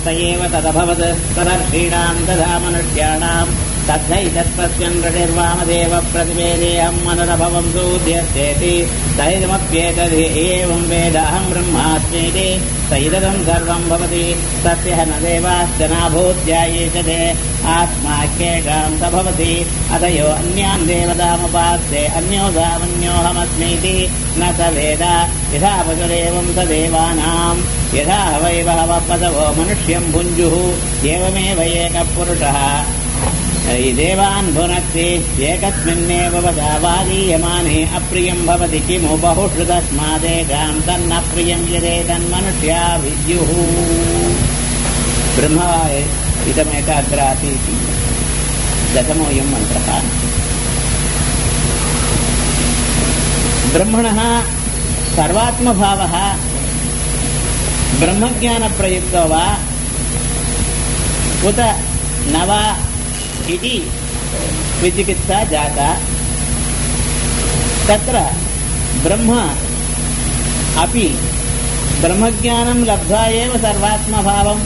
स एव तदभवत् तदर्षीणाम् तथा मनुष्याणाम् तद्धैतत्पश्यन् रतिर्वामदेव प्रतिवेदेऽहम् मनरभवम् सूद्यस्येति सैदमप्येतद् एवम् वेद अहम् ब्रह्मास्मीति सैदम् सर्वम् भवति तस्य न देवाश्च नाभूत्यायेषते आत्माख्येकाम् स भवति अत यो अन्यान् देवतामुपास्ते अन्यो सामन्योऽहमस्मीति न स वेद यथा पशुरेवम् स देवानाम् यथा वै बहवः पदवो मनुष्यम् भुञ्जुः एवमेव एकः पुरुषः देवान् भुनक्ति एकस्मिन्नेव वदा वादीयमाने अप्रियम् भवति किमु बहुषु तस्मादेकाम् तन्न प्रियम् यदेतन्मनुष्या विद्युः ब्रह्म इदमेकाग्रासीति दशमोऽयम् मन्त्रः ब्रह्मणः सर्वात्मभावः ब्रह्मज्ञानप्रयुक्तो वा उत न वा इति विचिकित्सा जाता तत्र ब्रह्म अपि ब्रह्मज्ञानं लब्ध्वा एव सर्वात्मभावम्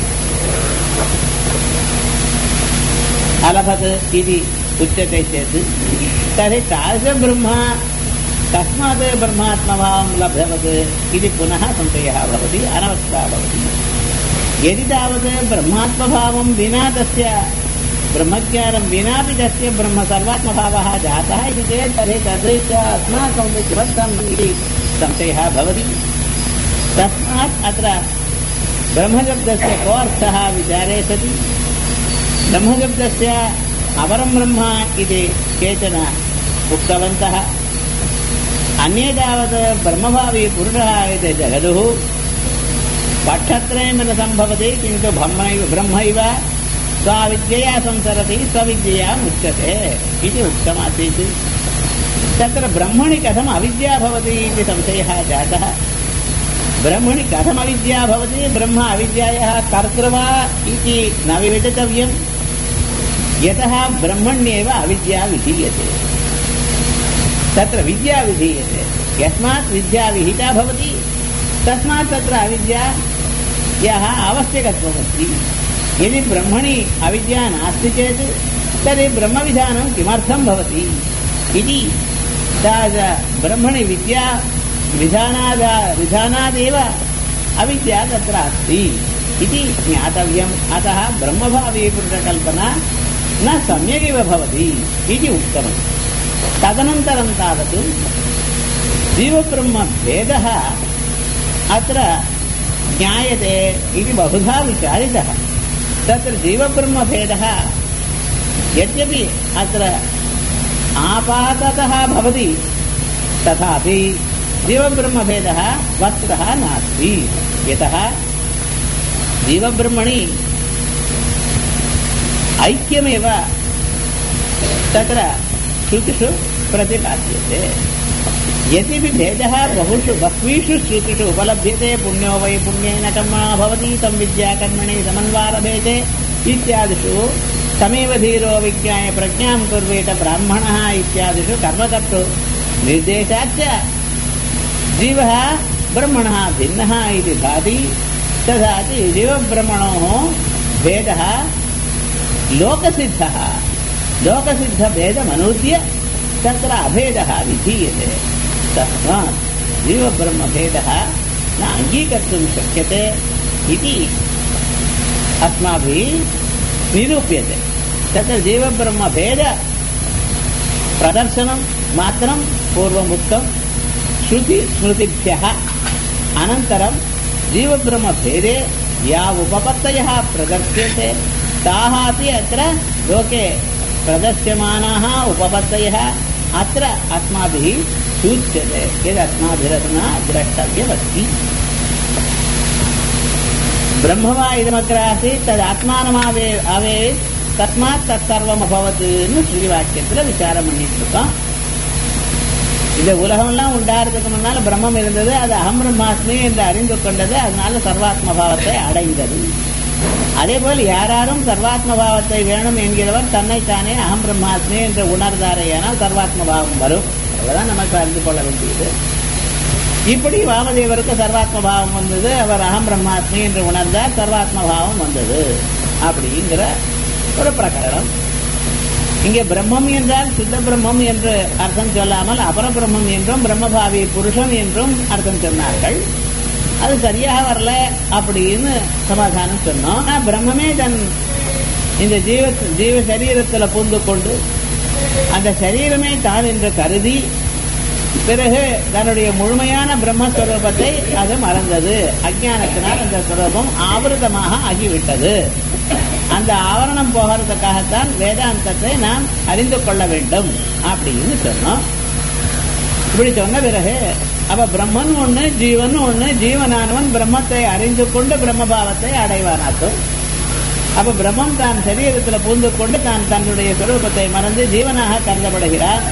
अलभत् इति उच्यते चेत् तर्हि तादृशब्रह्म कस्मात् ब्रह्मात्मभावं लब्धवत् इति पुनः संशयः भवति अनवस्था भवति यदि तावत् ब्रह्मात्मभावं विना तस्य ब्रह्मज्ञानं विनापि तस्य ब्रह्म सर्वात्मभावः जातः इति चेत् तर्हि तद्रीत्या अस्माकं किमर्थम् इति संशयः भवति तस्मात् अत्र ब्रह्मशब्दस्य कोऽर्थः विचारे सति ब्रह्मशब्दस्य अपरं ब्रह्म इति केचन उक्तवन्तः अन्ये तावत् ब्रह्मभावी पुरुषः इति जगदुः पक्षत्रयं न सम्भवति किन्तु ब्रह्मैव ब्रह्मैव स्वाविद्यया संसरति स्वविद्यया मुच्यते इति उक्तमासीत् तत्र ब्रह्मणि कथम् अविद्या भवति इति संशयः जातः ब्रह्मणि कथम् अविद्या भवति ब्रह्म अविद्यायाः कर्तृवा इति न विवेचितव्यम् यतः ब्रह्मण्येव अविद्या विधीयते तत्र विद्या विधीयते यस्मात् विद्या विहिता भवति तस्मात् तत्र अविद्या यः आवश्यकत्वमस्ति यदि ब्रह्मणि अविद्या नास्ति चेत् तर्हि ब्रह्मविधानं किमर्थं भवति इति ब्रह्मणि विद्या विधानाद विधानादेव अविद्या तत्र अस्ति इति ज्ञातव्यम् अतः ब्रह्मभावी पुरुषकल्पना न सम्यगेव भवति इति उक्तमस्ति तदनन्तरं तावत् जीवब्रह्मभेदः अत्र ज्ञायते इति बहुधा विचारितः तत्र जीवब्रह्मभेदः यद्यपि अत्र आपाततः भवति तथापि जीवब्रह्मभेदः वस्तुतः नास्ति यतः जीवब्रह्मणि ऐक्यमेव तत्र श्रुतिषु प्रतिपाद्यते यद्यपि भेदः बहुषु बह्वीषु श्रुतिषु उपलभ्यते पुण्यो वै पुण्येन कर्मणा भवति तं विद्या कर्मणि समन्वारभेदे इत्यादिषु तमेव धीरो विज्ञाय प्रज्ञां कुर्वेत ब्राह्मणः इत्यादिषु कर्मकर्तु निर्देशाच्च जीवः ब्रह्मणः भिन्नः इति भाति तथा च जीवब्रह्मणोः भेदः लोकसिद्धः लोकसिद्धभेदमनूद्य तत्र अभेदः विधीयते तस्मात् जीवब्रह्मभेदः न अङ्गीकर्तुं शक्यते इति अस्माभिः निरूप्यते तत्र जीवब्रह्मभेद प्रदर्शनं मात्रं पूर्वमुक्तं श्रुति स्मृतिभ्यः अनन्तरं जीवब्रह्मभेदे या उपपत्तयः प्रदर्श्यन्ते ताः अपि अत्र लोके प्रदर्श्यमानाः उपपत्तयः अत्र अस्माभिः सूच्यते यदस्माभिरधुना द्रष्टव्यमस्ति ब्रह्म वा इदमग्र आसीत् तदात्मानमावे आवेत् தஸ்மாத் தற்சர்வம் அபவத்துன்னு ஸ்ரீவாக்கியத்தில் விசாரம் பண்ணிட்டு இருக்கோம் இந்த உலகமெல்லாம் உண்டாகிறதுக்கு முன்னால பிரம்மம் இருந்தது அது அகம் பிரம்மாஸ்மி என்று அறிந்து கொண்டது அதனால சர்வாத்ம பாவத்தை அடைந்தது அதே போல் யாராரும் சர்வாத்ம பாவத்தை வேணும் என்கிறவர் தன்னைத்தானே அகம் பிரம்மாஸ்மி என்று உணர்ந்தாரேயானால் சர்வாத்ம பாவம் வரும் அவ்வளவுதான் நமக்கு அறிந்து கொள்ள வேண்டியது இப்படி வாமதேவருக்கு சர்வாத்ம பாவம் வந்தது அவர் அகம் பிரம்மாத்மி என்று உணர்ந்தார் சர்வாத்ம பாவம் வந்தது அப்படிங்கிற ஒரு பிரகரணம் இங்கே பிரம்மம் என்றால் சுத்த பிரம்மம் என்று அர்த்தம் சொல்லாமல் அபர பிரம்மம் என்றும் பிரம்மபாவி புருஷன் என்றும் அர்த்தம் சொன்னார்கள் அது சரியாக வரல அப்படின்னு சமாதானம் சொன்னோம் ஆனா பிரம்மமே தன் இந்த ஜீவ ஜீவ சரீரத்துல பூந்து கொண்டு அந்த சரீரமே தான் என்று கருதி பிறகு தன்னுடைய முழுமையான பிரம்மஸ்வரூபத்தை அது மறந்தது அஜானத்தினால் அந்த ஸ்வரூபம் ஆவருதமாக ஆகிவிட்டது அந்த ஆவரணம் போகிறதுக்காகத்தான் வேதாந்தத்தை நாம் அறிந்து கொள்ள வேண்டும் அப்படின்னு சொன்னோம் இப்படி சொன்ன பிறகு அப்ப பிரம்மன் ஒண்ணு ஜீவன் ஒண்ணு ஜீவனானவன் பிரம்மத்தை அறிந்து கொண்டு பிரம்மபாவத்தை அடைவானாக்கும் அப்ப பிரம்மம் தான் சரீரத்துல பூந்து கொண்டு தான் தன்னுடைய சுரூபத்தை மறந்து ஜீவனாக கருதப்படுகிறார்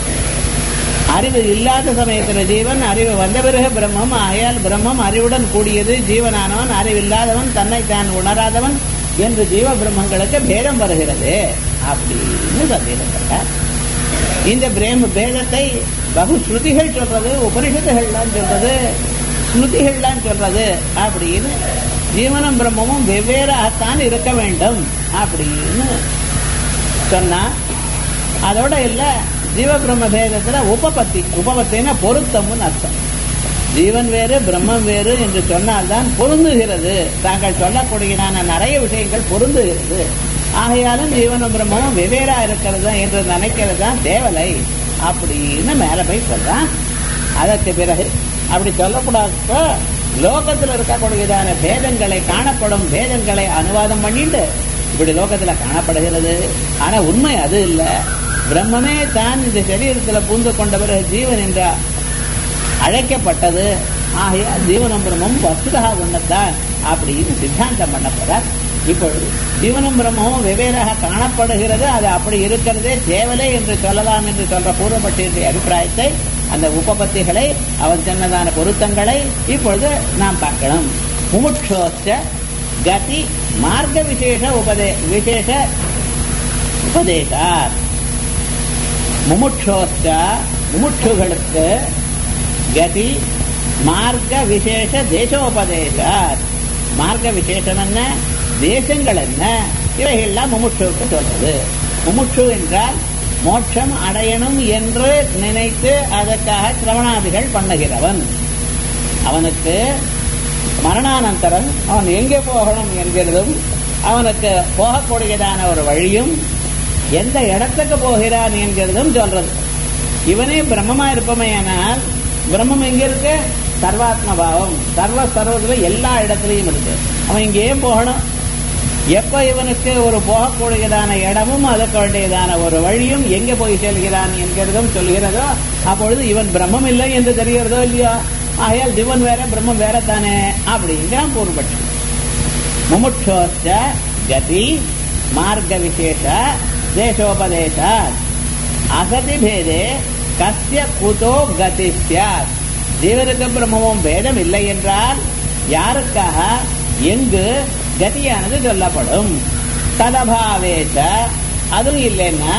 அறிவு இல்லாத சமயத்துல ஜீவன் அறிவு வந்த பிறகு பிரம்மம் ஆகையால் பிரம்மம் அறிவுடன் கூடியது ஜீவனானவன் அறிவில்லாதவன் தன்னை தான் உணராதவன் என்று ஜீவ பிரம்மங்களுக்கு பேதம் வருகிறது அப்படின்னு சொல்லியிருக்கிறார் இந்த பிரேம பேதத்தை பகு ஸ்ருதிகள் சொல்றது உபனிஷத்துகள்லாம் சொல்றது ஸ்மிருதிகள்லாம் சொல்றது அப்படின்னு ஜீவனம் பிரம்மமும் வெவ்வேறாகத்தான் இருக்க வேண்டும் அப்படின்னு சொன்னா அதோட இல்ல ஜீவ பிரம்ம பேதத்துல உபபத்தி உபபத்தின்னா பொருத்தம்னு அர்த்தம் ஜீவன் வேறு பிரம்மம் வேறு என்று சொன்னால்தான் பொருந்துகிறது தாங்கள் சொல்லக்கூடியதான நிறைய விஷயங்கள் பொருந்துகிறது ஆகையாலும் ஜீவனும் பிரம்மமும் வெவ்வேறா இருக்கிறது என்று நினைக்கிறது தான் தேவலை அப்படின்னு மேல போய் சொல்றான் அதற்கு பிறகு அப்படி சொல்லக்கூடாது லோகத்தில் இருக்கக்கூடியதான பேதங்களை காணப்படும் பேதங்களை அனுவாதம் பண்ணிட்டு இப்படி லோகத்துல காணப்படுகிறது ஆனா உண்மை அது இல்ல பிரம்மமே தான் இந்த சரீரத்துல பூந்து கொண்ட பிறகு ஜீவன் என்ற அழைக்கப்பட்டது ஆகையா ஜீவனம் பிரம்மம் வசுதா ஒன்னத்தான் அப்படின்னு சித்தாந்தம் பண்ணப்படுறார் இப்பொழுது ஜீவனம் பிரம்மமும் வெவ்வேறாக காணப்படுகிறது அது அப்படி இருக்கிறதே தேவலை என்று சொல்லலாம் என்று சொல்ற பூர்வபட்சியுடைய அபிப்பிராயத்தை அந்த உபபத்திகளை அவன் சொன்னதான பொருத்தங்களை இப்பொழுது நாம் பார்க்கணும் முமுட்சோச்ச கதி மார்க்க விசேஷ உபதே விசேஷ உபதேசார் முமுட்சோச்ச முமுட்சுகளுக்கு கதி மார்க்க விசேஷ தேசோபதேசார் மார்க்க விசேஷம் என்ன தேசங்கள் என்ன இவைகள்லாம் முமுட்சுவுக்கு சொல்றது முமுட்சு என்றால் மோட்சம் அடையணும் என்று நினைத்து அதற்காக சிரவணாதிகள் பண்ணுகிறவன் அவனுக்கு மரணானந்தரம் அவன் எங்கே போகணும் என்கிறதும் அவனுக்கு போகக்கூடியதான ஒரு வழியும் எந்த இடத்துக்கு போகிறான் என்கிறதும் சொல்றது இவனே பிரம்மமா இருப்பமையானால் பிரம்மம் எங்க இருக்கு சர்வாத்ம பாவம் சர்வ சர்வத்துல எல்லா இடத்துலயும் இருக்கு அவன் இங்கே போகணும் எப்ப இவனுக்கு ஒரு போகக்கூடியதான இடமும் அதற்கு வேண்டியதான ஒரு வழியும் எங்க போய் செல்கிறான் என்கிறதும் சொல்கிறதோ அப்பொழுது இவன் பிரம்மம் இல்லை என்று தெரிகிறதோ இல்லையோ ஆகையால் ஜீவன் வேற பிரம்மம் வேற தானே அப்படிங்கிறான் பூர்வபட்சி முமுட்சோச்ச கதி மார்க்க விசேஷ தேசோபதேச அசதி பேதே கஸ்ய குதோ கதி சியாத் ஜீவனுக்கு பிரம்மமும் பேதம் இல்லை என்றால் யாருக்காக எங்கு கதியானது சொல்லப்படும் ததபாவேச்ச அதுவும் இல்லைன்னா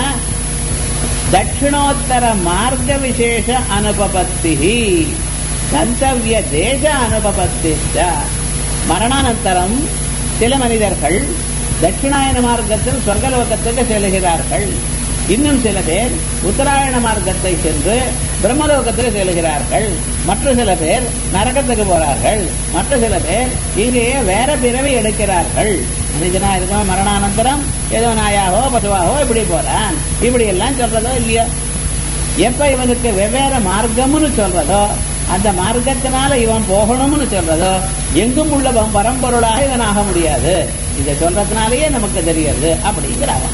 தட்சிணோத்தர மார்க்க விசேஷ அனுபபத்தி கந்தவிய தேச அனுபபத்தி மரணானந்தரம் சில மனிதர்கள் தட்சிணாயன மார்க்கத்தில் சொர்க்கலோகத்துக்கு செல்கிறார்கள் இன்னும் சில பேர் உத்தராயண மார்க்கத்தை சென்று பிரம்மலோகத்துக்கு செல்கிறார்கள் மற்ற சில பேர் நரகத்துக்கு போறார்கள் மற்ற சில பேர் இங்கேயே வேற பிறவி எடுக்கிறார்கள் மனிதனா இருக்கோம் மரணானந்தரம் ஏதோ நாயாகவோ பசுவாகவோ இப்படி போறான் இப்படி எல்லாம் சொல்றதோ இல்லையோ எப்ப இவனுக்கு வெவ்வேறு மார்க்கம்னு சொல்றதோ அந்த மார்க்கத்தினால இவன் போகணும்னு சொல்றதோ எங்கும் உள்ள பரம்பொருளாக இவன் ஆக முடியாது இதை சொல்றதுனாலேயே நமக்கு தெரியாது அப்படிங்கிற அவன்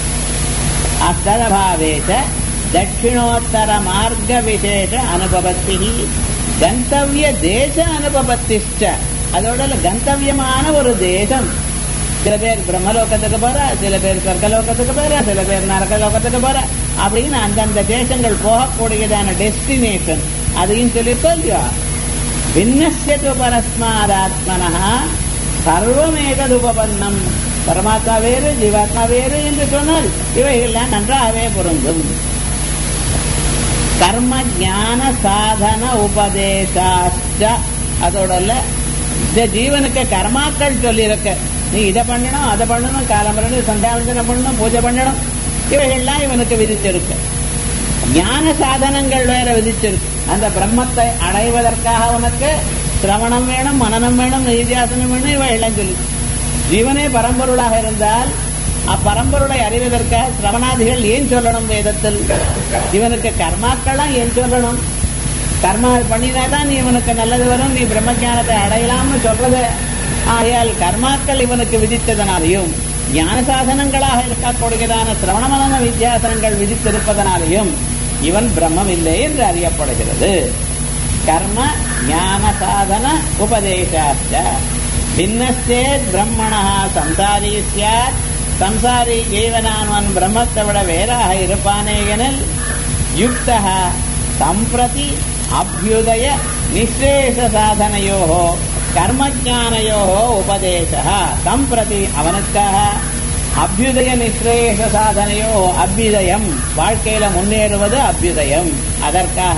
அஸ்ததபாவேச்ச தட்சிணோத்தர மார்க்க விசேஷ அனுபவத்தி கந்தவிய தேச அனுபவத்திஷ்ட அதோட கந்தவியமான ஒரு தேசம் சில பேர் பிரம்மலோகத்துக்கு போற சில பேர் சொர்க்கலோகத்துக்கு போற சில பேர் நரகலோகத்துக்கு போற அப்படின்னு அந்தந்த தேசங்கள் போகக்கூடியதான டெஸ்டினேஷன் அதையும் சொல்லிப்போ இல்லையோ பின்னஸ்யது பரஸ்மாதாத்மனா சர்வமேகதுபபன்னம் பரமாத்மா வேறு ஜீவாத்மா வேறு என்று சொன்னால் இவைகள்லாம் நன்றாகவே பொருந்தும் கர்ம ஞான சாதன உபதேசாச்ச அதோட இல்ல இந்த ஜீவனுக்கு கர்மாக்கள் சொல்லியிருக்க நீ இதை பண்ணணும் அதை பண்ணணும் காலம்பரணும் சந்தாவந்தனம் பண்ணணும் பூஜை பண்ணணும் இவைகள்லாம் இவனுக்கு விதிச்சிருக்கு ஞான சாதனங்கள் வேற விதிச்சிருக்கு அந்த பிரம்மத்தை அடைவதற்காக உனக்கு சிரவணம் வேணும் மனநம் வேணும் நிதியாசனம் வேணும் இவை எல்லாம் சொல்லி ஜீவனே பரம்பொருளாக இருந்தால் அப்பரம்பொருளை அறிவதற்காக சிரவணாதிகள் ஏன் சொல்லணும் வேதத்தில் இவனுக்கு கர்மாக்கள்லாம் ஏன் சொல்லணும் கர்மா பண்ணினாதான் நீ இவனுக்கு நல்லது வரும் நீ பிரம்மஞானத்தை அடையலாம்னு சொல்றது ஆகையால் கர்மாக்கள் இவனுக்கு விதித்ததனாலையும் ஞான சாதனங்களாக இருக்கக்கூடியதான சிரவணமன வித்தியாசனங்கள் விதித்திருப்பதனாலையும் இவன் பிரம்மம் இல்லை என்று அறியப்படுகிறது கர்ம ஞான சாதன உபதேசாச்ச பின்னஸ்தேத் பிரம்மணா சம்சாரி சியாத் சம்சாரி ஜீவனானவன் பிரம்மத்தை விட வேறாக இருப்பானே எனில் யுக்தா சம்பிரதி அபியுதய நிசேஷ சாதனையோ கர்மஜானையோ உபதேச சம்பிரதி அவனுக்காக அபியுதய நிஸ்ரேஷ சாதனையோ அபியுதயம் வாழ்க்கையில முன்னேறுவது அபியுதயம் அதற்காக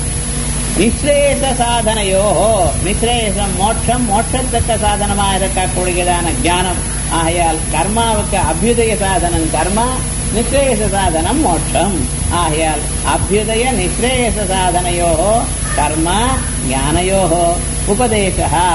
நிஸ்ரேஷ சாதனையோ நிஸ்ரேஷம் மோட்சம் மோட்சத்தக்க சாதனமாக இருக்கக்கூடியதான ஞானம் ஆகையால் கர்மாவுக்கு அபியுதய சாதனம் கர்மா நிஸ்ரேஷ சாதனம் மோட்சம் ஆகையால் அபியுதய நிஸ்ரேஷ சாதனையோ கர்ம ஞானயோ உபதேச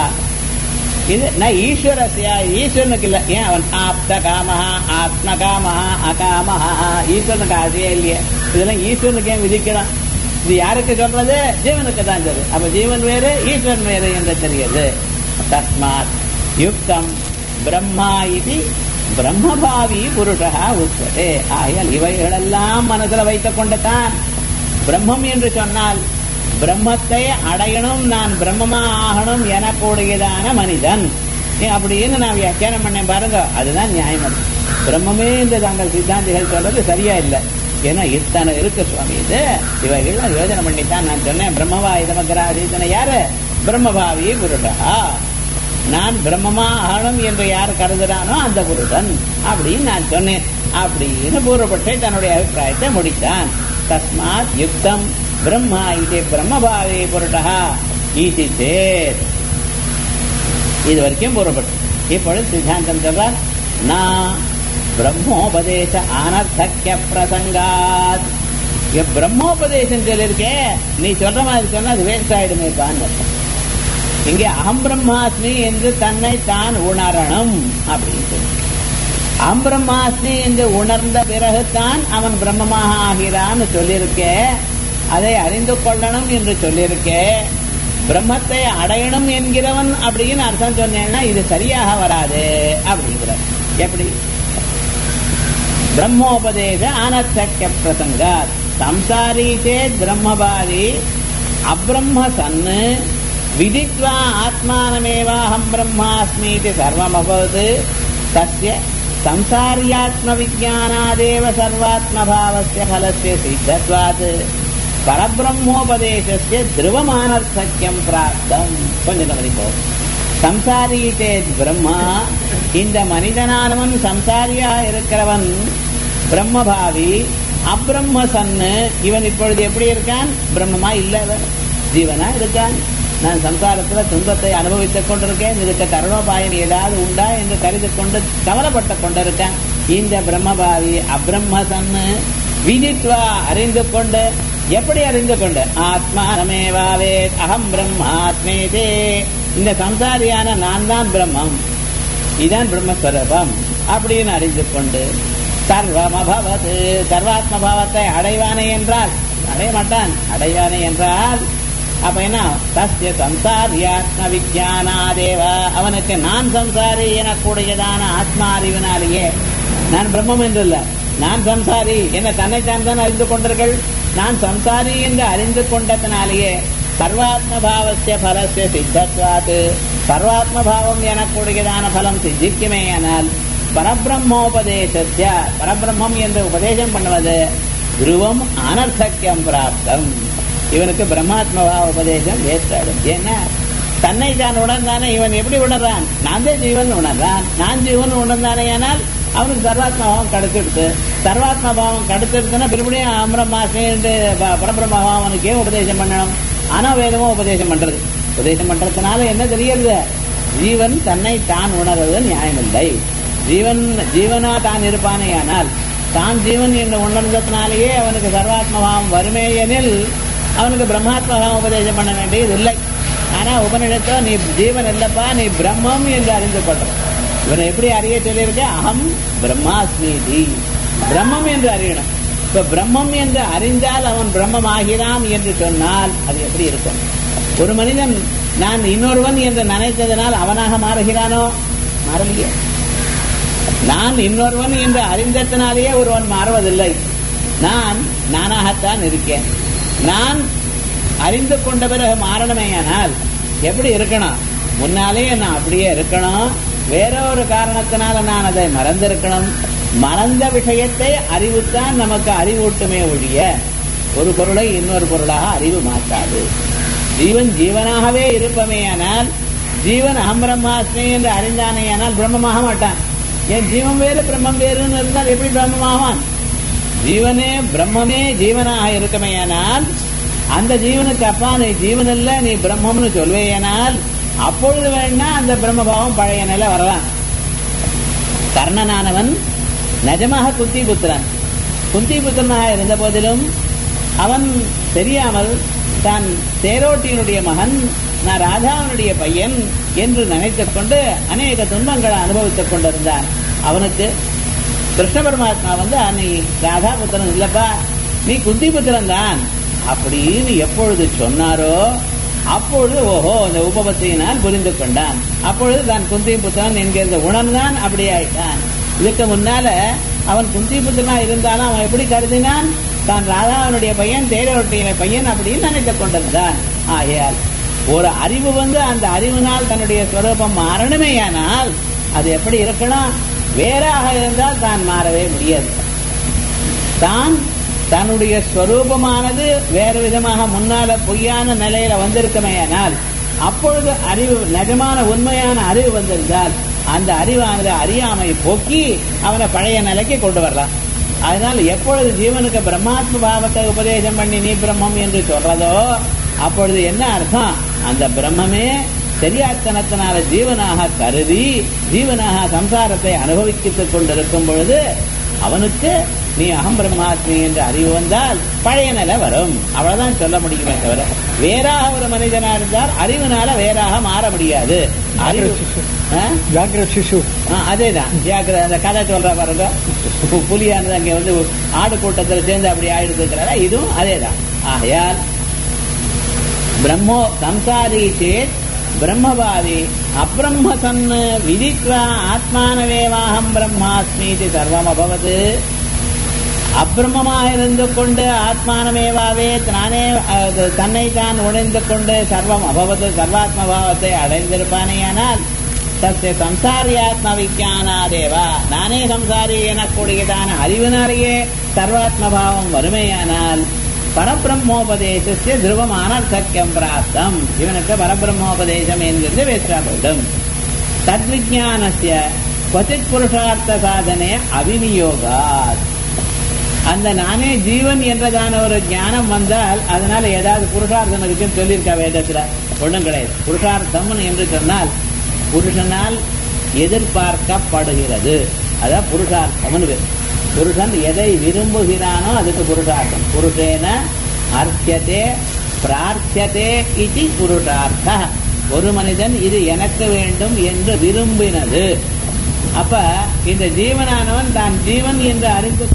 இது ந ஈஸ்வரஸ்ய ஈஸ்வரனுக்கு இல்ல ஏன் அவன் ஆப்த காமஹா ஆத்ம காமஹா அகாமஹா ஈஸ்வரனுக்கு ஆசையே இல்லையே இதெல்லாம் ஈஸ்வரனுக்கு ஏன் விதிக்கிறான் இது யாருக்கு சொல்றது ஜீவனுக்கு தான் சொல்றது அப்ப ஜீவன் வேறு ஈஸ்வரன் வேறு என்று தெரியுது தஸ்மாத் யுக்தம் பிரம்மா இது பிரம்மபாவி புருஷா உச்சதே ஆகையால் இவைகளெல்லாம் மனசுல வைத்துக் கொண்டு தான் பிரம்மம் என்று சொன்னால் பிரம்மத்தை அடையணும் நான் பிரம்மமா ஆகணும் எனக்கூடியதான மனிதன் ஏ, அப்படின்னு நான் வியாக்கியானம் பண்ணேன் பாருங்க அதுதான் நியாயம் பிரம்மமே இந்த தாங்கள் சித்தாந்திகள் சொல்றது சரியா இல்லை ஏன்னா இத்தனை இருக்கு சுவாமி இது இவைகள்லாம் யோஜனை பண்ணித்தான் நான் சொன்னேன் பிரம்மவா இதமகிராதீதனை யாரு பிரம்மபாவி புருஷா நான் பிரம்மமா ஆகணும் என்று யார் கருதுறானோ அந்த புருஷன் அப்படின்னு நான் சொன்னேன் அப்படின்னு பூர்வப்பட்டே தன்னுடைய அபிப்பிராயத்தை முடித்தான் தஸ்மாத் யுக்தம் பிரம்மா இது பிரம்மபாவே புருஷா இது சேத் இது வரைக்கும் பூர்வப்பட்டு இப்பொழுது சித்தாந்தம் சொல்றார் நான் பிரம்மோபதேச அனர்த்தக்கிய பிரசங்காத் இங்க பிரம்மோபதேசம் சொல்லியிருக்கே நீ சொல்ற மாதிரி சொன்னா அது வேஸ்ட் ஆயிடுமே அர்த்தம் இங்கே அகம் பிரம்மாஸ்மி என்று தன்னை தான் உணரணும் அப்படின்னு சொல்லி அகம் பிரம்மாஸ்மி என்று உணர்ந்த பிறகுதான் அவன் பிரம்மமாக ஆகிறான்னு சொல்லியிருக்கே அதை அறிந்து கொள்ளணும் என்று சொல்லியிருக்கே பிரம்மத்தை அடையணும் என்கிறவன் அப்படின்னு அர்த்தம் சொன்னேன்னா இது சரியாக வராது அப்படிங்கிறார் எப்படி பிரம்மோபதேச அனர்த்தக்கிய பிரசங்காத் சம்சாரி சேத் பிரம்மபாதி அப்ரம்ம சன்னு விதித்வா ஆத்மானமேவாஹம் பிரம்மாஸ்மீதி சர்வமபவது தஸ்ய சம்சாரியாத்ம விஜானாதேவ சர்வாத்மபாவஸ்ய ஃபலஸ்ய சித்தத்வாத் பரபிரம்மோபதேசஸ்ய திருவமானர்த்தக்கியம் பிராப்தம் கொஞ்சம் கவனிப்போம் சம்சாரி சேத் பிரம்மா இந்த மனிதனானவன் சம்சாரியா இருக்கிறவன் பிரம்மபாவி அப்ரம்ம சன்னு இவன் இப்பொழுது எப்படி இருக்கான் பிரம்மமா இல்ல ஜீவனா இருக்கான் நான் சம்சாரத்துல துன்பத்தை அனுபவித்துக் கொண்டிருக்கேன் இதுக்கு கருணோபாயம் ஏதாவது உண்டா என்று கருதி கொண்டு கவலைப்பட்டு கொண்டிருக்கேன் இந்த பிரம்மபாவி அப்ரம்ம சன்னு விதித்வா அறிந்து கொண்டு எப்படி அறிந்து கொண்டு ஆத்மானமேவாவே அகம் பிரம்மாத்மேதே இந்த சம்சாரியான நான் தான் பிரம்மம் இதான் பிரம்மஸ்வரூபம் அப்படின்னு அறிந்து கொண்டு சர்வமபவது சர்வாத்ம பாவத்தை அடைவானே என்றால் அடைய மாட்டான் அடைவானே என்றால் அப்ப என்ன தஸ்ய சம்சாரியாத்ம விஜயானாதேவ அவனுக்கு நான் சம்சாரி எனக்கூடியதான ஆத்மா அறிவினாலேயே நான் பிரம்மம் என்று இல்ல நான் சம்சாரி என்ன தன்னைத்தான் தான் அறிந்து கொண்டீர்கள் நான் சம்சாரி என்று அறிந்து கொண்டதனாலேயே சர்வாத்ம பாவசிய பலசிய சித்தத்வாத்து சர்வாத்ம பாவம் எனக்கூடியதான பலம் சித்திக்குமே ஆனால் பரபிரம்மோபதேசத்திய பரபிரம்மம் என்று உபதேசம் பண்ணுவது துருவம் அனர்த்தக்கியம் பிராப்தம் இவனுக்கு பிரம்மாத்மபா உபதேசம் வேஸ்டாடும் ஏன்னா தன்னை தான் உணர்ந்தானே இவன் எப்படி உணர்றான் நான் தான் ஜீவன் உணர்றான் நான் ஜீவன் உணர்ந்தானே ஆனால் அவனுக்கு சர்வாத்மாவும் கிடைச்சிடுது சர்வாத்ம பாவம் கடுத்திருக்குன்னா மறுபடியும் அமரமாசேன்னு பரபிரமபாவம் அவனுக்கே உபதேசம் பண்ணணும் ஆனா வேதமும் உபதேசம் பண்றது உபதேசம் பண்றதுனால என்ன தெரியுது ஜீவன் தன்னை தான் உணர்வது நியாயமில்லை ஜீவன் ஜீவனா தான் இருப்பானே ஆனால் தான் ஜீவன் என்று உணர்ந்ததுனாலேயே அவனுக்கு சர்வாத்மபாவம் வருமே எனில் அவனுக்கு பிரம்மாத்மபாவம் உபதேசம் பண்ண வேண்டியது இல்லை ஆனா உபனிடத்தோ நீ ஜீவன் இல்லப்பா நீ பிரம்மம் என்று அறிந்து கொள்ற இவனை எப்படி அறிய சொல்லியிருக்க அகம் பிரம்மாஸ்மீதி பிரம்மம் என்று அறியணும் இப்ப பிரம்மம் என்று அறிந்தால் அவன் பிரம்மம் ஆகிறான் என்று சொன்னால் அது எப்படி இருக்கும் ஒரு மனிதன் நான் இன்னொருவன் என்று நினைத்ததனால் அவனாக மாறுகிறானோ மாறலையே நான் இன்னொருவன் என்று அறிந்ததனாலேயே ஒருவன் மாறுவதில்லை நான் நானாகத்தான் இருக்கேன் நான் அறிந்து கொண்ட பிறகு மாறணுமேயானால் எப்படி இருக்கணும் முன்னாலே நான் அப்படியே இருக்கணும் வேற ஒரு காரணத்தினால நான் அதை மறந்திருக்கணும் மறந்த விஷயத்தை அறிவுத்தான் நமக்கு அறிவூட்டுமே ஒழிய ஒரு பொருளை இன்னொரு பொருளாக அறிவு மாற்றாது ஜீவன் ஜீவனாகவே இருப்பமேயானால் ஜீவன் அகம் பிரம்மாஸ்மி என்று அறிந்தானேயானால் பிரம்மமாக மாட்டான் ஏன் ஜீவன் வேறு பிரம்மம் வேறுன்னு இருந்தால் எப்படி பிரம்மமாவான் ஜீவனே பிரம்மமே ஜீவனாக இருக்குமேயானால் அந்த ஜீவனுக்கு அப்பா நீ ஜீவன் இல்ல நீ பிரம்மம்னு சொல்வேயானால் அப்பொழுது வேணா அந்த பிரம்மபாவம் பழைய நிலை வரலாம் கர்ணனானவன் நிஜமாக குந்தி புத்திரன் குந்தி புத்திரனாக இருந்த போதிலும் அவன் தெரியாமல் தான் தேரோட்டியினுடைய மகன் நான் ராதாவனுடைய பையன் என்று நினைத்துக் கொண்டு அநேக துன்பங்களை அனுபவித்துக் கொண்டிருந்தான் அவனுக்கு கிருஷ்ண பரமாத்மா வந்து நீ ராதா புத்திரன் இல்லப்பா நீ குந்தி புத்திரன் தான் அப்படின்னு எப்பொழுது சொன்னாரோ அப்பொழுது ஓஹோ இந்த உபபத்தியினால் புரிந்து கொண்டான் அப்பொழுது தான் குந்தி புத்திரன் என்கிற உணர்ந்தான் அப்படி ஆயிட்டான் இதுக்கு முன்னால அவன் குந்தி புத்திரனா இருந்தாலும் அவன் எப்படி கருதினான் தான் ராதாவனுடைய பையன் தேரோட்டிய பையன் அப்படின்னு நினைத்துக் கொண்டிருந்தான் ஆகையால் ஒரு அறிவு வந்து அந்த அறிவினால் தன்னுடைய ஸ்வரூபம் மாறணுமேயானால் அது எப்படி இருக்கணும் வேறாக இருந்தால் தான் மாறவே முடியாது தான் தன்னுடைய ஸ்வரூபமானது வேறு விதமாக முன்னால பொய்யான நிலையில வந்திருக்கமேயானால் அப்பொழுது அறிவு நிஜமான உண்மையான அறிவு வந்திருந்தால் அந்த அறிவானது அறியாமை போக்கி அவனை பழைய நிலைக்கு கொண்டு வரலாம் அதனால் எப்பொழுது ஜீவனுக்கு பிரம்மாத்ம பாவத்தை உபதேசம் பண்ணி நீ பிரம்மம் என்று சொல்றதோ அப்பொழுது என்ன அர்த்தம் அந்த பிரம்மமே சரியாத்தனத்தினால ஜீவனாக கருதி ஜீவனாக சம்சாரத்தை அனுபவித்துக் கொண்டிருக்கும் பொழுது அவனுக்கு நீ அகம் பிரம்மாத்மி என்று அறிவு வந்தால் பழைய நிலை வரும் அவ்வளவுதான் சொல்ல முடியுமே தவிர வேறாக ஒரு மனிதனா இருந்தால் அறிவுனால வேறாக மாற முடியாது அறிவு ஆ? ஜாகிரத் சிசு ஆ, அதேதான் ஜாக்கிர அந்த கதை சொல்ற பாருங்க புலியானது அங்க வந்து ஆடு கூட்டத்துல சேர்ந்து அப்படி ஆயிடுதுங்கிறத இதுவும் அதேதான் ஆகையால் பிரம்மோ சம்சாரி சேத் பிரம்மவாதி அப்ரம்ம சன்னு விதித்வா ஆத்மானவேவாகம் பிரம்மாஸ்மீதி சர்வம் அபவது அப்பிரமமாக இருந்து கொண்டு ஆத்மானமேவாவே தானே அது தன்னை தான் உணர்ந்து கொண்டு சர்வம் அபவது சர்வாத்ம பாவத்தை அடைந்திருப்பானேயானால் தஸ்ய சம்சாரியாத்ம விஜானாதேவா நானே சம்சாரி எனக்கூடியதான அறிவினாலேயே சர்வாத்ம பாவம் வறுமையானால் பரபிரம்மோபதேசத்திய துருவமான சக்கியம் பிராப்தம் இவனுக்கு பரபிரம்மோபதேசம் என்கிறது வேற்றாபடும் தத்விஜானசிய கொச்சித் புருஷார்த்த சாதனே அவிநியோகாத் அந்த நானே ஜீவன் என்றதான ஒரு ஞானம் வந்தால் அதனால ஏதாவது புருஷார்த்தம் இருக்குன்னு சொல்லியிருக்கா வேதத்துல ஒண்ணும் கிடையாது புருஷார்த்தம் என்று சொன்னால் புருஷனால் எதிர்பார்க்கப்படுகிறது அதான் புருஷார்த்தம்னு பேர். புருஷன் எதை விரும்புகிறானோ அதுக்கு புருஷார்த்தம் புருஷேன அர்த்தியதே பிரார்த்தியதே இது புருஷார்த்த ஒரு மனிதன் இது எனக்கு வேண்டும் என்று விரும்பினது அப்ப இந்த ஜீவனானவன் தான் ஜீவன் என்று அறிந்து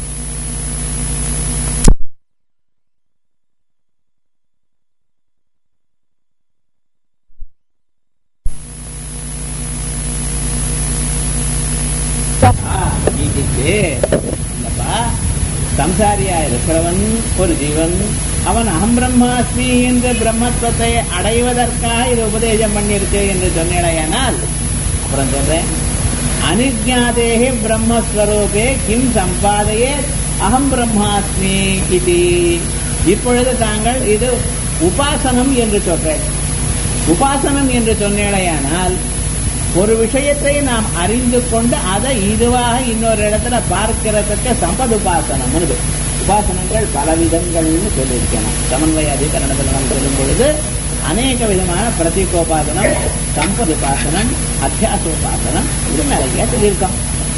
நீதிக்கு இல்லப்பா சம்சாரியா இருக்கிறவன் ஒரு ஜீவன் அவன் அகம் பிரம்மாஸ்மி என்ற பிரம்மத்துவத்தை அடைவதற்காக இது உபதேசம் பண்ணியிருக்கு என்று சொன்னேனால் அப்புறம் சொல்றேன் அனிஜாதேகே பிரம்மஸ்வரூபே கிம் சம்பாதையே அகம் பிரம்மாஸ்மி இது இப்பொழுது தாங்கள் இது உபாசனம் என்று சொல்றேன் உபாசனம் என்று சொன்னேடையானால் ஒரு விஷயத்தை நாம் அறிந்து கொண்டு அதை இதுவாக இன்னொரு இடத்துல பார்க்கிறதுக்கு சம்பதுபாசனம் உபாசனங்கள் பலவிதங்கள்னு சொல்லியிருக்கணும் சமன்வய அதிகரணத்தில் நாம் சொல்லும் பொழுது அநேக விதமான பிரதீகோபாசனம் சம்பதுபாசனம் அத்தியாசோபாசனம் இது நிறைய சொல்லியிருக்கோம்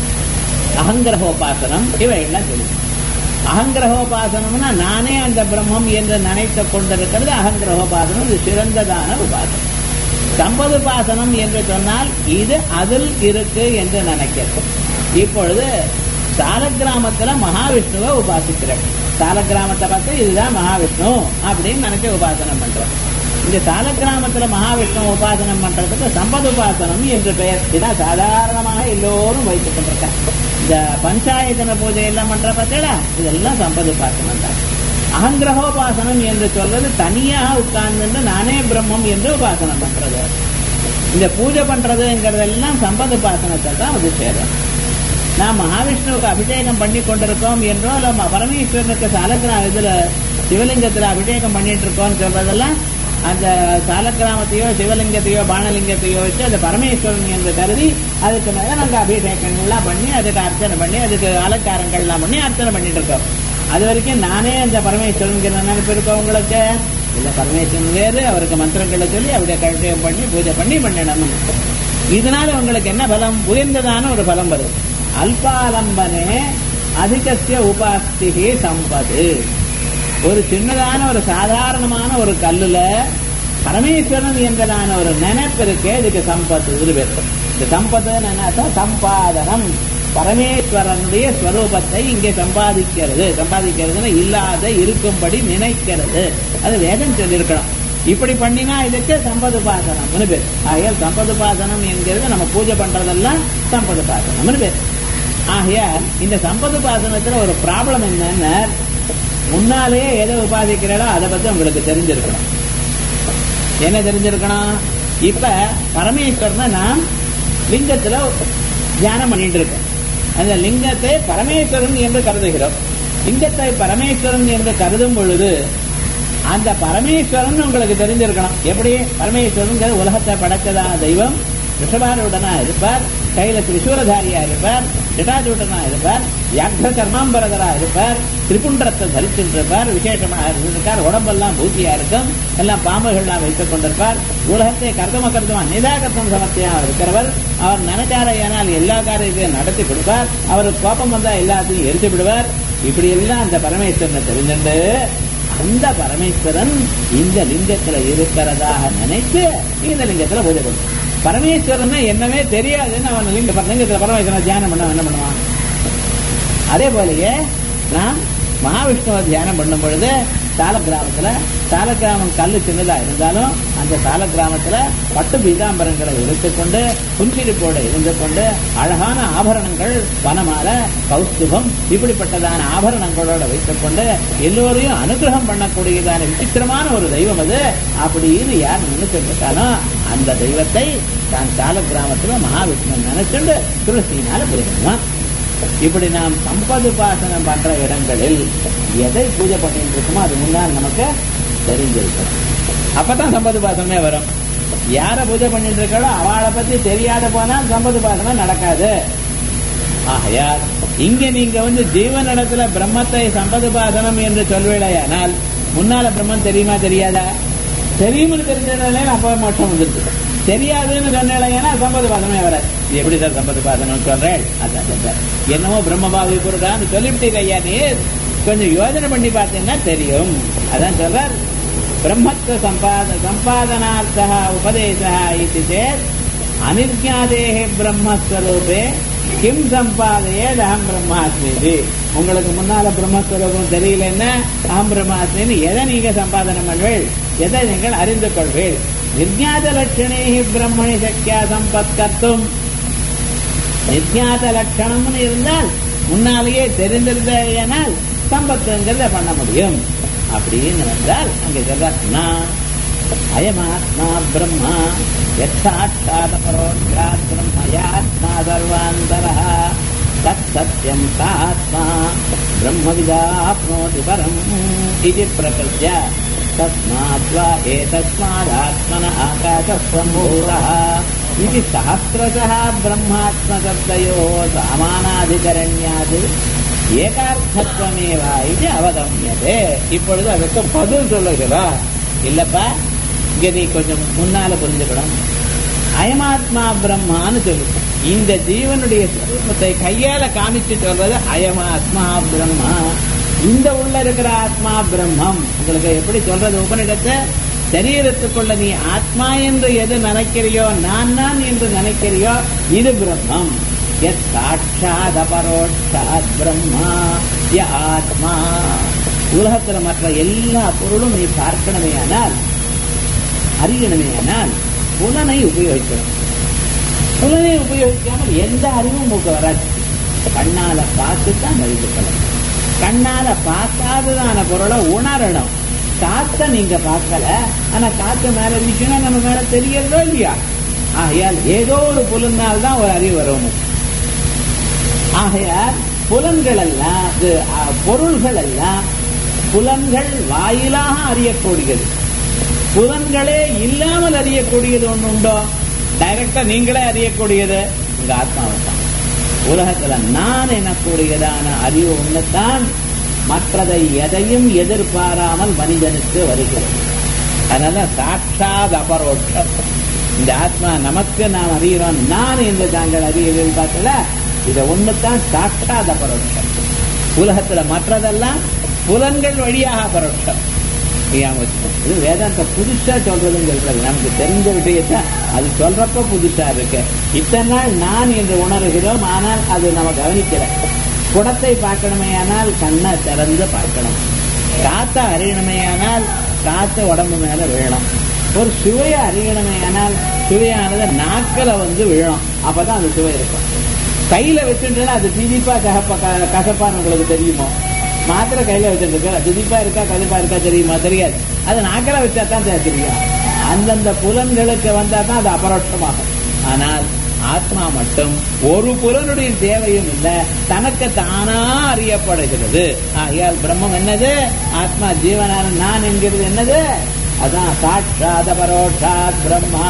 அகங்கிரகோபாசனம் இவையெல்லாம் சொல்லியிருக்கோம் அகங்கிரகோபாசனம்னா நானே அந்த பிரம்மம் என்று நினைத்து கொண்டிருக்கிறது அகங்கிரகோபாசனம் இது சிறந்ததான உபாசனம் சம்பதுபாசனம் என்று சொன்னால் இது அதில் இருக்கு என்று நினைக்கிறது இப்பொழுது சாலக்கிராமத்துல மகாவிஷ்ணுவை உபாசிக்கிறேன் சாலக்கிராமத்தை பார்த்து இதுதான் மகாவிஷ்ணு அப்படின்னு நினைச்சு உபாசனம் பண்றோம் இந்த சாலக்கிராமத்துல மகாவிஷ்ணு உபாசனம் பண்றதுக்கு சம்பது உபாசனம் என்று பெயர் இதான் சாதாரணமாக எல்லோரும் வைத்துக் கொண்டிருக்காங்க இந்த பஞ்சாயத்தன பூஜை எல்லாம் பண்ற பார்த்தீங்களா இதெல்லாம் சம்பது உபாசனம் தான் அகங்கிரகோபாசனம் என்று சொல்றது தனியாக உட்கார்ந்து நானே பிரம்மம் என்று உபாசனம் பண்றது இந்த பூஜை பண்றதுங்கிறதெல்லாம் சம்பத உபாசனத்தை தான் அது சேரும் நாம் மகாவிஷ்ணுவுக்கு அபிஷேகம் பண்ணி கொண்டிருக்கோம் என்றோ இல்ல பரமேஸ்வரனுக்கு சாலக்கிரா இதுல சிவலிங்கத்துல அபிஷேகம் பண்ணிட்டு இருக்கோம்னு சொல்றதெல்லாம் அந்த சாலக்கிராமத்தையோ சிவலிங்கத்தையோ பானலிங்கத்தையோ வச்சு அந்த பரமேஸ்வரன் என்று கருதி அதுக்கு மேல நாங்க அபிஷேகங்கள்லாம் பண்ணி அதுக்கு அர்ச்சனை பண்ணி அதுக்கு அலங்காரங்கள்லாம் பண்ணி அர்ச்சனை பண்ணிட்டு இருக்கோம் அது வரைக்கும் நானே அந்த பரமேஸ்வரன் நினைப்பு இருக்கோம் உங்களுக்கு இல்ல பரமேஸ்வரன் வேறு அவருக்கு மந்திரங்களை சொல்லி அவருடைய கழுத்தையும் பண்ணி பூஜை பண்ணி பண்ணிடணும் இதனால உங்களுக்கு என்ன பலம் உயர்ந்ததான ஒரு பலம் வரும் அல்பாலம்பனே அதிகசிய உபாஸ்திகி சம்பது ஒரு சின்னதான ஒரு சாதாரணமான ஒரு கல்லுல பரமேஸ்வரன் என்றதான ஒரு நினைப்பு இருக்கே இதுக்கு சம்பத்து இது பேர் இந்த சம்பத்துன்னு என்ன சம்பாதனம் பரமேஸ்வரனுடைய ஸ்வரூபத்தை இங்கே சம்பாதிக்கிறது சம்பாதிக்கிறதுன்னு இல்லாத இருக்கும்படி நினைக்கிறது அது வேதம் சொல்லியிருக்கணும் இப்படி பண்ணினா இதுக்கு சம்பதுபாசனம்னு பேர் ஆகையால் சம்பதுபாசனம் என்கிறது நம்ம பூஜை பண்றதெல்லாம் சம்பதுபாசனம்னு பேர் ஆகையால் இந்த சம்பதுபாசனத்துல ஒரு ப்ராப்ளம் என்னன்னா முன்னாலேயே எதை உபாதிக்கிறீங்களோ அதை பத்தி உங்களுக்கு தெரிஞ்சிருக்கணும் என்ன தெரிஞ்சிருக்கணும் இப்ப பரமேஸ்வரனை நாம் லிங்கத்துல தியானம் பண்ணிட்டு இருக்கோம் அந்த லிங்கத்தை பரமேஸ்வரன் என்று கருதுகிறோம் லிங்கத்தை பரமேஸ்வரன் என்று கருதும் பொழுது அந்த பரமேஸ்வரன் உங்களுக்கு தெரிஞ்சிருக்கணும் எப்படி பரமேஸ்வரன் உலகத்தை படைச்சதான தெய்வம் ரிஷபாரூடனா இருப்பார் கையில திரிசூலதாரியா இருப்பார் ஜட்டாஜூட்டனா இருப்பார் வியாக்ர கர்மாம்பரதரா இருப்பார் திரிபுண்டரத்தை தரிச்சிருப்பார் விசேஷமாக இருந்திருக்கார் உடம்பெல்லாம் பூத்தியா இருக்கும் எல்லாம் பாம்புகள்லாம் வைத்துக் கொண்டிருப்பார் உலகத்தை கர்த்தம கர்த்தமா நிதாகர்த்தம் சமர்த்தியா இருக்கிறவர் அவர் நினைச்சாரையானால் எல்லா காரியத்தையும் நடத்தி கொடுப்பார் அவருக்கு கோபம் வந்தா எல்லாத்தையும் எரித்து விடுவார் இப்படி எல்லாம் அந்த பரமேஸ்வரனை தெரிஞ்சுண்டு அந்த பரமேஸ்வரன் இந்த லிங்கத்துல இருக்கிறதாக நினைத்து இந்த லிங்கத்துல பூஜை பண்ணும் பரமேஸ்வரன் என்னமே தெரியாதுன்னு அவன் லிங்க லிங்கத்துல பரமேஸ்வரன் தியானம் பண்ண என்ன பண்ணுவான் அதே போலயே நான் மகாவிஷ்ணுவை தியானம் பண்ணும் பொழுது சால கிராமத்துல சால கிராமம் கல்லு சின்னதா இருந்தாலும் அந்த சால கிராமத்துல பட்டு பீதாம்பரங்களை எடுத்துக்கொண்டு புன்சிரிப்போடு இருந்து கொண்டு அழகான ஆபரணங்கள் வனமால கௌஸ்துபம் இப்படிப்பட்டதான ஆபரணங்களோட வைத்துக் கொண்டு எல்லோரையும் அனுகிரகம் பண்ணக்கூடியதான விசித்திரமான ஒரு தெய்வம் அது அப்படின்னு யார் நினைச்சிட்டு இருக்கானோ அந்த தெய்வத்தை தான் சால கிராமத்துல மகாவிஷ்ணு நினைச்சுண்டு துளசியினால புரியுமா இப்படி நாம் சம்பதுபாசனம் பண்ற இடங்களில் எதை பூஜை பண்ணிட்டு இருக்கோமோ அது முன்னால் நமக்கு தெரிஞ்சிருக்கணும் அப்பதான் சம்பதுபாசனமே வரும் யார பூஜை பண்ணிட்டு இருக்காளோ அவளை பத்தி தெரியாத போனால் சம்பதுபாசனம் நடக்காது ஆகையால் இங்க நீங்க வந்து ஜீவனிடத்துல பிரம்மத்தை சம்பதுபாசனம் என்று சொல்வேடையானால் முன்னால பிரம்மன் தெரியுமா தெரியாதா தெரியும்னு தெரிஞ்சதுனாலே அப்ப மோட்சம் வந்துருக்கு தெரியாதுன்னு சொன்னேன்னா சம்பது பாதமே வராது இது எப்படி சார் சம்பது பாதனம் சொல்றேன் அதான் சொல்றேன் என்னமோ பிரம்மபாவி பொருடான்னு சொல்லிவிட்டீங்க ஐயா நீ கொஞ்சம் யோஜனை பண்ணி பார்த்தீங்கன்னா தெரியும் அதான் சொல்றார் பிரம்மத்துவ சம்பாத சம்பாதனார்த்தா உபதேசா இது சேத் அனிர்ஜாதேகே பிரம்மஸ்வரூபே கிம் சம்பாதையே அகம் பிரம்மாஸ்மி உங்களுக்கு முன்னால பிரம்மஸ்வரூபம் தெரியலன்னா அகம் பிரம்மாஸ்மின்னு எதை நீங்க சம்பாதனம் பண்ணுவீள் எதை நீங்கள் அறிந்து கொள்வீள் நிர்ஞாத லட்சணே பிரம்மணி சக்கியா சம்பத் கத்தும் நிர்ஞாத லட்சணம்னு இருந்தால் முன்னாலேயே தெரிந்திருந்தால் சம்பத்துங்கிறத பண்ண முடியும் அப்படின்னு வந்தால் அங்க சொல்றார் நான் அயமாத்மா பிரம்மா யத்தாட்சாத பரோட்சாத் பிரம்மயாத்மா சர்வாந்தர தத் சத்யம் சாத்மா பிரம்மவிதாப்னோதி பரம் இது பிரகிருத்ய தஸ்மாத் வா ஏதஸ்மாதாத்மன ஆகாச சம்பூரः இது சஹசிரசா பிரம்மாத்மசப்தயோ சாமானாதிகரண்யாது ஏகார்த்தத்வமேவா இது அவகமியதே இப்பொழுது அதுக்கு பதில் சொல்லுகிறார் இல்லப்பா இங்க நீ கொஞ்சம் முன்னால புரிஞ்சுக்கணும் அயமாத்மா பிரம்மான்னு சொல்லு இந்த ஜீவனுடைய ஸ்வரூபத்தை கையால காமிச்சு சொல்றது அயமாத்மா பிரம்மா இந்த உள்ள இருக்கிற ஆத்மா பிரம்மம் உங்களுக்கு எப்படி சொல்றது உபனிடத்தை சரீரத்துக்குள்ள நீ ஆத்மா என்று எது நினைக்கிறியோ நான் நான் என்று நினைக்கிறியோ இது பிரம்மம் எத் சாட்சாத் அபரோட்சாத் பிரம்மா ய ஆத்மா உலகத்துல மற்ற எல்லா பொருளும் நீ பார்க்கணுமே ஆனால் அறியணுமே ஆனால் புலனை உபயோகிக்கணும் புலனை உபயோகிக்காமல் எந்த அறிவும் உங்களுக்கு வராது கண்ணால பார்த்து தான் அறிந்துக்கலாம் கண்ணால பார்க்காததான பொருளை உணரணும் காத்த நீங்க பார்க்கல ஆனா காத்து மேல வீசினா நம்ம மேல தெரியறதோ இல்லையா ஆகையால் ஏதோ ஒரு புலனால் தான் ஒரு அறிவு வரணும் ஆகையால் புலன்கள் எல்லாம் இது, அ, பொருள்கள் எல்லாம் புலன்கள் வாயிலாக அறியக்கூடியது புலன்களே இல்லாமல் அறியக்கூடியது ஒண்ணு உண்டோ டைரக்டா நீங்களே அறியக்கூடியது உங்க ஆத்மாவை தான் உலகத்துல நான் எனக்கூடியதான அறிவு ஒண்ணுதான் மற்றதை எதையும் எதிர்பாராமல் மனிதனுக்கு வருகிறது அதனால சாட்சாத் அபரோட்சம் இந்த ஆத்மா நமக்கு நாம் அறிகிறோம் நான் என்று தாங்கள் அறிகிறீர்கள் பார்த்தல இதை ஒண்ணுதான் சாட்சாத் அபரோட்சம் உலகத்துல மற்றதெல்லாம் புலன்கள் வழியாக அபரோட்சம் ஞாபகம் வச்சுக்கணும். இது வேதாந்த புதுசா சொல்றதுன்னு சொல்றது நமக்கு தெரிஞ்ச விஷயத்த அது சொல்றப்ப புதுசா இருக்கு இத்தனை நாள் நான் என்று உணர்கிறோம் ஆனால் அது நம்ம கவனிக்கல குடத்தை பார்க்கணுமே ஆனால் கண்ணை திறந்து பார்க்கணும் காத்த அறியணுமே ஆனால் காத்து உடம்பு மேல விழணும் ஒரு சுவையை அறியணுமே ஆனால் சுவையானது நாக்கில வந்து விழும் அப்பதான் அந்த சுவை இருக்கும் கையில வச்சுட்டா அது திதிப்பா கசப்பா க- கசப்பான்னு உங்களுக்கு தெரியுமோ மாத்திரை கையில வச்சுட்டு திதிப்பா இருக்கா கசப்பா இருக்கா தெரியுமா தெரியாது அது நாக்கில வச்சா தான் தெ- தெரியும் அந்தந்த புலன்களுக்கு வந்தா தான் அது அபரோட்சமாகும் ஆனால் ஆத்மா மட்டும் ஒரு புலனுடைய தேவையும் இல்லை தனக்கு தானா அறியப்படுகிறது ஆகையால் பிரம்மம் என்னது ஆத்மா ஜீவனான நான் என்கிறது என்னது அதான் சாட்சாத் பரோட்சாத் பிரம்மா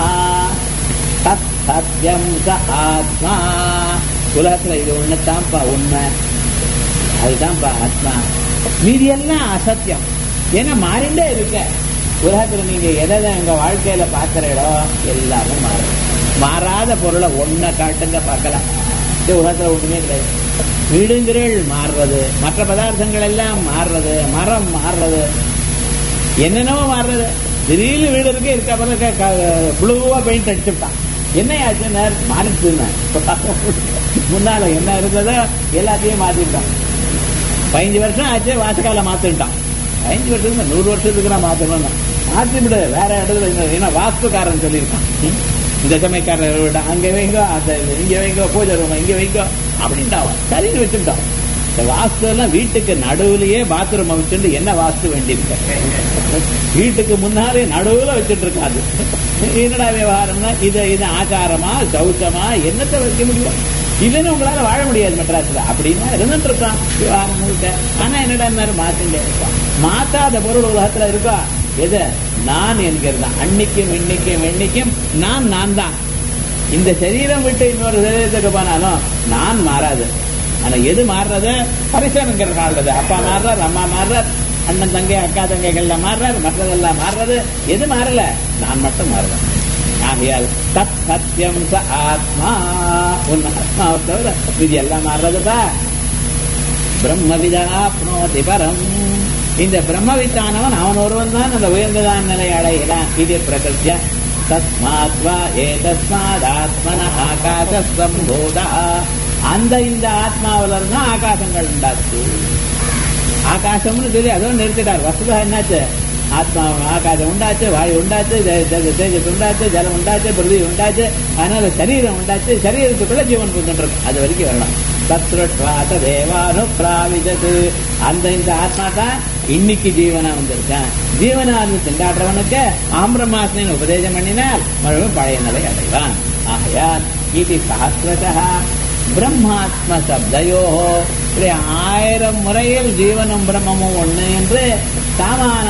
தத் சத்யம் ச ஆத்மா உலகத்துல இது ஒண்ணுதான்ப்பா உண்மை அதுதான்ப்பா ஆத்மா மீதி எல்லாம் அசத்தியம் ஏன்னா மாறிண்டே இருக்க உலகத்துல நீங்க எதை எதை உங்க வாழ்க்கையில பாக்குறீங்களோ எல்லாமே மாறும் மாறாத பொருளை ஒன்ன காட்டுங்க பார்க்கலாம் இந்த உலகத்துல ஒண்ணுமே கிடையாது வீடுங்கிறீள் மாறுறது மற்ற பதார்த்தங்கள் எல்லாம் மாறுறது மரம் மாறுறது என்னென்னவோ மாறுறது திடீர்னு வீடு இருக்கு இருக்க பிறகு புழுவா பெயிண்ட் அடிச்சுட்டான் என்ன ஆச்சுன்னா மாறிச்சுன்னு முன்னால என்ன இருந்ததோ எல்லாத்தையும் மாத்திட்டான் பதினஞ்சு வருஷம் ஆச்சு வாசக்கால மாத்திட்டான் பதினஞ்சு வருஷத்துக்கு நூறு வருஷத்துக்கு நான் மாத்தணும் மாத்தி விடு வேற இடத்துல இந்த- ஏன்னா வாஸ்துக்காரன் சொல்லியிருக்கான் ம்? இந்த சமயக்காரர் விட அங்க வைங்கோ அந்த இங்க வைங்கோ பூஜை ரூம் இங்க வைங்கோ அப்படின்ட்டான் சரின்னு வச்சுட்டான் இந்த வாஸ்து எல்லாம் வீட்டுக்கு நடுவுலயே பாத்ரூம் வச்சுட்டு என்ன வாஸ்து வேண்டியிருக்கு வீட்டுக்கு முன்னாலே நடுவுல வச்சுட்டு இருக்காது என்னடா விவகாரம்னா இது இது ஆச்சாரமா சௌச்சமா என்னத்தை வைக்க முடியும் இல்லைன்னு உங்களால வாழ முடியாது மெட்ராஸ்ல அப்படின்னா இருந்துட்டு இருக்கான் விவகாரம் முழுக்க ஆனா என்னடா இருந்தாலும் மாத்திட்டே இருப்பான் மாத்தாத பொருள் உலகத்துல இருக்கா எது நான் என்கிறது அன்னைக்கும் இன்னைக்கும் என்னைக்கும் நான் நான் தான் இந்த சரீரம் விட்டு இன்னொரு சரீரத்துக்கு போனாலும் நான் மாறாது ஆனா எது மாறுறது பரிசனங்கிற காலது அப்பா மாறுறார் அம்மா மாறுறார் அண்ணன் தங்கை அக்கா தங்கைகள்லாம் மாறுறாரு மற்றதெல்லாம் மாறுறது எது மாறல நான் மட்டும் மாறுறேன் ஆகையால் தத் சத்தியம் ச ஆத்மா உன் ஆத்மாவை தவிர இது எல்லாம் மாறுறதுப்பா பிரம்மவிதாப்னோதி பரம் இந்த பிரம்மவித்தானவன் அவன் ஒருவன் தான் அந்த உயர்ந்ததான் நிலை அடைகிறான் இது பிரகிருத்திய தஸ்மாத்வா ஏதஸ்மாத் ஆத்மன ஆகாச சம்போதா அந்த இந்த ஆத்மாவில இருந்தா ஆகாசங்கள் உண்டாச்சு ஆகாசம்னு சொல்லி அதுவும் நிறுத்திட்டார் வசுதா என்னாச்சு ஆத்மா ஆகாசம் உண்டாச்சு வாயு உண்டாச்சு தே- தே- தேஜஸ் உண்டாச்சு ஜலம் உண்டாச்சு பிருதி உண்டாச்சு அதனால சரீரம் உண்டாச்சு சரீரத்துக்குள்ள ஜீவன் புரிஞ்சுட்டு இருக்கு அது வரைக்கும் வரலாம் தத்ருட்வாத தேவானு பிராவிதது அந்த இந்த ஆத்மா தான் இன்னைக்கு ஜீவனா வந்திருக்கான் ஜீவனா இருந்து திண்டாடுறவனுக்கு ஆம்பிரமாசனின் உபதேசம் பண்ணினால் மறுபடியும் பழைய நிலை அடைவான் ஆகையால் இது சஹசிரதா பிரம்மாத்ம சப்தையோ இப்படி ஆயிரம் முறையில் ஜீவனும் பிரம்மமும் ஒண்ணு என்று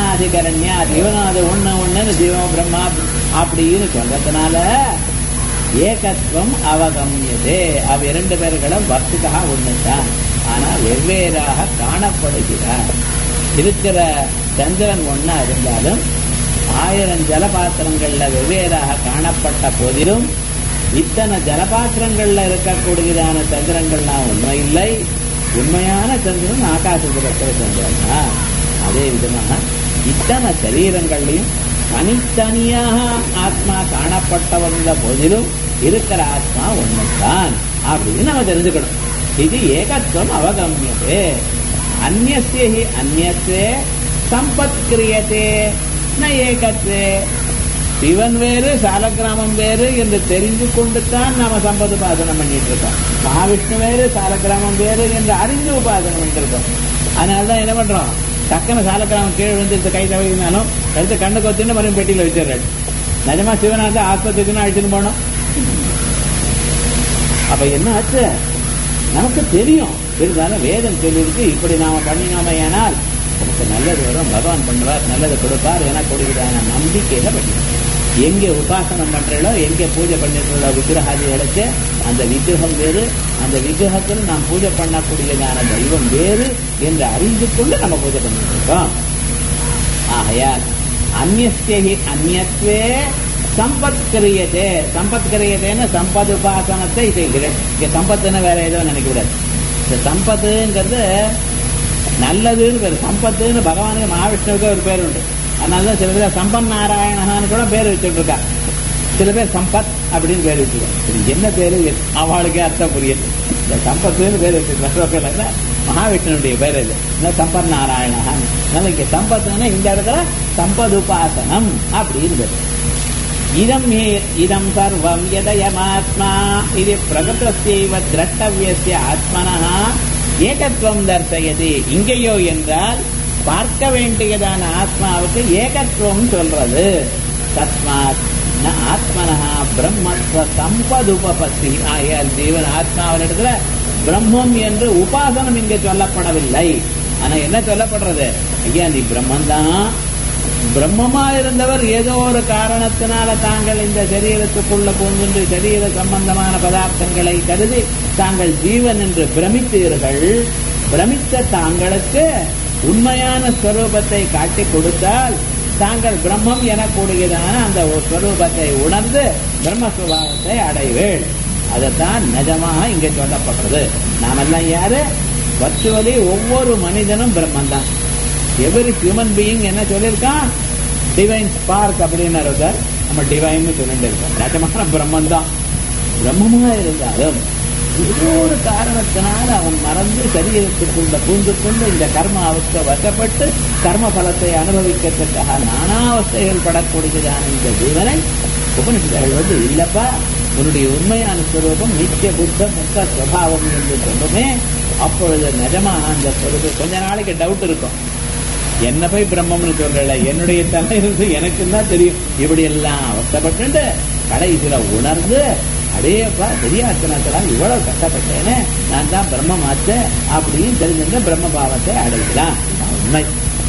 சாமானாதிகரண்யா ஜீவனம் அது ஒண்ணு ஒண்ணுன்னு ஜீவம் பிரம்மா அப்படின்னு சொல்றதுனால ஏகத்துவம் அவகமியதே அவ இரண்டு பேர்களும் வஸ்துகா ஒண்ணுதான் ஆனா வெவ்வேறாக காணப்படுகிறார் இருக்கிற சந்திரன் ஒண்ணா இருந்தாலும் ஆயிரம் ஜலபாத்திரங்கள்ல வெவ்வேறாக காணப்பட்ட போதிலும் இத்தனை ஜலபாத்திரங்கள்ல இருக்கக்கூடியதான சந்திரங்கள்லாம் உண்மை இல்லை உண்மையான சந்திரன் ஆகாசத்தில் இருக்கிற சந்திரன் தான் அதே விதமாக இத்தனை சரீரங்கள்லையும் தனித்தனியாக ஆத்மா காணப்பட்டவங்க போதிலும் இருக்கிற ஆத்மா ஒண்ணுதான் அப்படின்னு நம்ம தெரிஞ்சுக்கணும் இது ஏகத்துவம் அவகமியதே அந்நிய ஹி அந்நியத்வே சம்பத் கிரியத்தே ந ஏகத்வே சிவன் வேறு சாலக்கிராமம் வேறு என்று தெரிந்து கொண்டு தான் நாம சம்பத் உபாசனம் பண்ணிட்டு இருக்கோம் மகாவிஷ்ணு வேறு சாலக்கிராமம் வேறு என்று அறிந்து உபாசனம் பண்ணிட்டு இருக்கோம் அதனாலதான் என்ன பண்றோம் டக்குன்னு சாலக்கிராமம் கீழே விழுந்து கை தவிர்த்தினாலும் எடுத்து கண்ணு கொத்துன்னு மறுபடியும் பெட்டியில வச்சிடுறாரு நிஜமா சிவனா இருந்தா ஆஸ்பத்திரிக்குன்னு அழைச்சிட்டு போனோம் அப்ப என்ன ஆச்சு நமக்கு தெரியும் இருந்தாலும் வேதம் சொல்லியிருக்கு இப்படி நாம பண்ணினோமே ஆனால் நமக்கு நல்லது வரும் பகவான் பண்ணுவார் நல்லது கொடுப்பார் என கொடுக்கிறான நம்பிக்கையில பண்ணி எங்கே உபாசனம் பண்றீங்களோ எங்கே பூஜை பண்ணிட்டு விக்கிரகாதிகளுக்கு அந்த விக்கிரகம் வேறு அந்த விக்கிரகத்தில் நாம் பூஜை பண்ணக்கூடியதான தெய்வம் வேறு என்று அறிந்து கொண்டு நம்ம பூஜை பண்ணிட்டு இருக்கோம் ஆகையால் அந்நியஸ்தி அந்நியத்வே சம்பத் கிரியதே சம்பத் கிரியதேன்னு சம்பத் உபாசனத்தை செய்கிறேன் இங்க சம்பத்துன்னு வேற ஏதோ நினைக்க கூடாது இந்த சம்பத்துங்கிறது நல்லதுன்னு பேர் சம்பத்துன்னு பகவானுக்கு மகாவிஷ்ணுவுக்கு ஒரு பேர் உண்டு அதனாலதான் சில பேர் சம்பன் நாராயணகான்னு கூட பேர் வச்சுட்டு இருக்கா சில பேர் சம்பத் அப்படின்னு பேர் வச்சுருக்காங்க இது என்ன பேரு அவளுக்கே அர்த்தம் புரியுது இந்த சம்பத்துன்னு பேர் வச்சிருக்காங்க மகாவிஷ்ணுடைய பேர் இது இந்த சம்பத் நாராயணகான் அதனால இங்க சம்பத்துன்னா இந்த இடத்துல சம்பதுபாசனம் அப்படின்னு பேர் இதம் மே இதம் சர்வம் எதயமாத்மா இது பிரகதஸ்யைவ திரட்டவியஸ்ய ஆத்மனः ஏகத்துவம் தர்சயதி இங்கேயோ என்றால் பார்க்க வேண்டியதான ஆத்மாவுக்கு ஏகத்துவம் சொல்றது தஸ்மாத் ந ஆத்மனः பிரம்மத்வ சம்பதுபபத்தி ஆகையால் ஜீவன் ஆத்மாவினிடத்துல பிரம்மம் என்று உபாசனம் இங்கே சொல்லப்படவில்லை ஆனா என்ன சொல்லப்படுறது ஐயா நீ பிரம்மன் தான் பிரம்மமா இருந்தவர் ஏதோ ஒரு காரணத்தினால தாங்கள் இந்த சரீரத்துக்குள்ள பூந்துண்டு சரீர சம்பந்தமான பதார்த்தங்களை கருதி தாங்கள் ஜீவன் என்று பிரமித்தீர்கள் பிரமித்த தாங்களுக்கு உண்மையான ஸ்வரூபத்தை காட்டி கொடுத்தால் தாங்கள் பிரம்மம் எனக்கூடியதான அந்த ஸ்வரூபத்தை உணர்ந்து பிரம்மஸ்வபாவத்தை அடைவேள் அதைத்தான் நிஜமாக இங்கே சொல்லப்படுறது நாமெல்லாம் யாரு வர்ச்சுவலி ஒவ்வொரு மனிதனும் பிரம்மன் தான் எவரி ஹியூமன் பீயிங் என்ன சொல்லியிருக்கான் டிவைன் ஸ்பார்க் அப்படின்னு சார் நம்ம டிவைன் சொல்லிட்டு இருக்கோம் நிஜமான பிரம்மன் தான் பிரம்மமா இருந்தாலும் ஏதோ ஒரு காரணத்தினால அவன் மறந்து சரீரத்துக்குள்ள பூந்து கொண்டு இந்த கர்மாவுக்கு வசப்பட்டு கர்ம பலத்தை அனுபவிக்கிறதுக்காக நானாவஸ்தைகள் படக்கூடியதான இந்த ஜீவனை உபனிஷத்துகள் வந்து இல்லப்பா உன்னுடைய உண்மையான ஸ்வரூபம் நித்திய புத்த முக்க சுவாவம் என்று சொல்லுமே அப்பொழுது நிஜமா அந்த ஸ்வரூபம் கொஞ்ச நாளைக்கு டவுட் இருக்கும் என்ன போய் பிரம்மம்னு சொல்றல என்னுடைய தலையிலிருந்து எனக்கு தான் தெரியும் இப்படி எல்லாம் அவஸ்தப்பட்டு கடைசியில உணர்ந்து அடேப்பா தெரியாத்தனத்தெல்லாம் இவ்வளவு கஷ்டப்பட்டேனே நான் தான் பிரம்மமாச்சேன் அப்படின்னு தெரிஞ்சிருந்த பிரம்ம பாவத்தை அடையலாம் உண்மை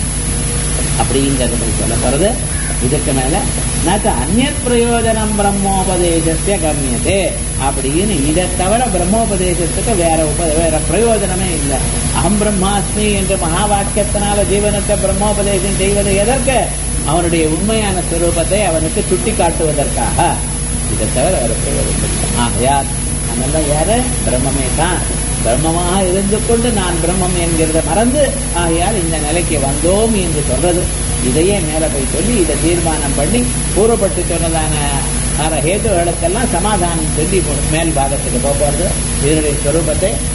அப்படிங்கிறது சொல்ல போறது இதுக்கு மேல நாக்கு அந்நிய பிரயோஜனம் பிரம்மோபதேசத்தை கம்யதே அப்படின்னு இதை தவிர பிரம்மோபதேசத்துக்கு வேற உப வேற பிரயோஜனமே இல்லை அகம் பிரம்மாஸ்மி என்ற மகா வாக்கியத்தினால ஜீவனுக்கு பிரம்மோபதேசம் செய்வது எதற்கு அவனுடைய உண்மையான ஸ்வரூபத்தை அவனுக்கு சுட்டி காட்டுவதற்காக இதை தவிர வேற பிரயோஜனம் இல்லை ஆகையால் அதெல்லாம் யாரு பிரம்மமே தான் பிரம்மமாக இருந்து கொண்டு நான் பிரம்மம் என்கிறத மறந்து ஆகையால் இந்த நிலைக்கு வந்தோம் என்று சொல்றது இதையே மேல போய் சொல்லி இதை தீர்மானம் பண்ணி கூறப்பட்டு சொன்னதான ஹேதுகளுக்கெல்லாம் சமாதானம் சொல்லி மேல் பாகத்துக்கு போகிறது இதனுடைய ஸ்வரூபத்தை